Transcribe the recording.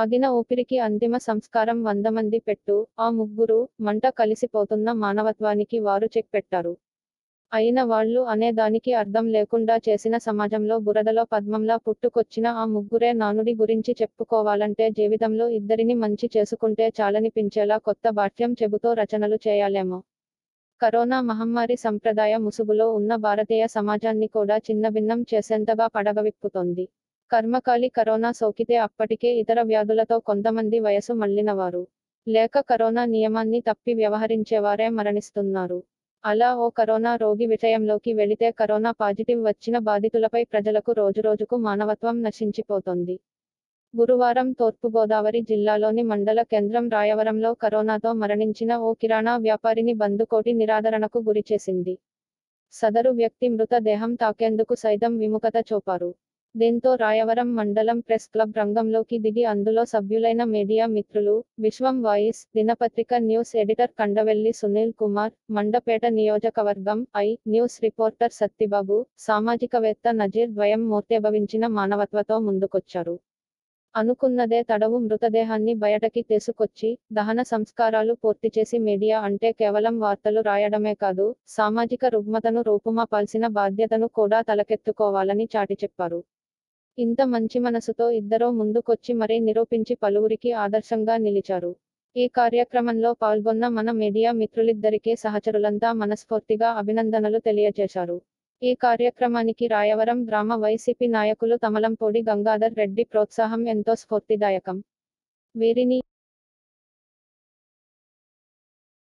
ఆగిన ఊపిరికి అంతిమ సంస్కారం వంద మంది పెట్టు ఆ ముగ్గురు మంట కలిసిపోతున్న మానవత్వానికి వారు చెక్ పెట్టారు అయిన వాళ్ళు అనే దానికి అర్థం లేకుండా చేసిన సమాజంలో బురదలో పద్మంలా పుట్టుకొచ్చిన ఆ ముగ్గురే నానుడి గురించి చెప్పుకోవాలంటే జీవితంలో ఇద్దరిని మంచి చేసుకుంటే చాలనిపించేలా కొత్త భాష్యం చెబుతూ రచనలు చేయాలేమో కరోనా మహమ్మారి సంప్రదాయ ముసుగులో ఉన్న భారతీయ సమాజాన్ని కూడా చిన్నభిన్నం చేసేంతగా పడగవిప్పుతోంది కర్మకాలి కరోనా సోకితే అప్పటికే ఇతర వ్యాధులతో కొంతమంది వయసు మళ్లినవారు లేక కరోనా నియమాన్ని తప్పి వ్యవహరించేవారే మరణిస్తున్నారు అలా ఓ కరోనా రోగి విషయంలోకి వెళితే కరోనా పాజిటివ్ వచ్చిన బాధితులపై ప్రజలకు రోజురోజుకు మానవత్వం నశించిపోతోంది గురువారం తూర్పుగోదావరి జిల్లాలోని మండల కేంద్రం రాయవరంలో కరోనాతో మరణించిన ఓ కిరాణా వ్యాపారిని బందుకోటి నిరాదరణకు గురిచేసింది సదరు వ్యక్తి మృతదేహం తాకేందుకు సైతం విముఖత చూపారు దీంతో రాయవరం మండలం ప్రెస్ క్లబ్ రంగంలోకి దిగి అందులో సభ్యులైన మీడియా మిత్రులు విశ్వం వాయిస్ దినపత్రిక న్యూస్ ఎడిటర్ కండవెల్లి సునీల్ కుమార్ మండపేట నియోజకవర్గం ఐ న్యూస్ రిపోర్టర్ సత్తిబాబు సామాజికవేత్త నజీర్ ద్వయం మూర్తీభవించిన మానవత్వతో ముందుకొచ్చారు అనుకున్నదే తడవు మృతదేహాన్ని బయటకి తీసుకొచ్చి దహన సంస్కారాలు పూర్తి చేసి మీడియా అంటే కేవలం వార్తలు రాయడమే కాదు సామాజిక రుగ్మతను రూపుమాపాల్సిన బాధ్యతను కూడా తలకెత్తుకోవాలని చాటి చెప్పారు ఇంత మంచి మనసుతో ఇద్దరూ ముందుకొచ్చి మరీ నిరూపించి పలువురికి ఆదర్శంగా నిలిచారు ఈ కార్యక్రమంలో పాల్గొన్న మన మీడియా మిత్రులిద్దరికీ సహచరులంతా మనస్ఫూర్తిగా అభినందనలు తెలియజేశారు ఈ కార్యక్రమానికి రాయవరం గ్రామ వైసీపీ నాయకులు తమలంపూడి గంగాధర్ రెడ్డి ప్రోత్సాహం ఎంతో స్ఫూర్తిదాయకం వీరిని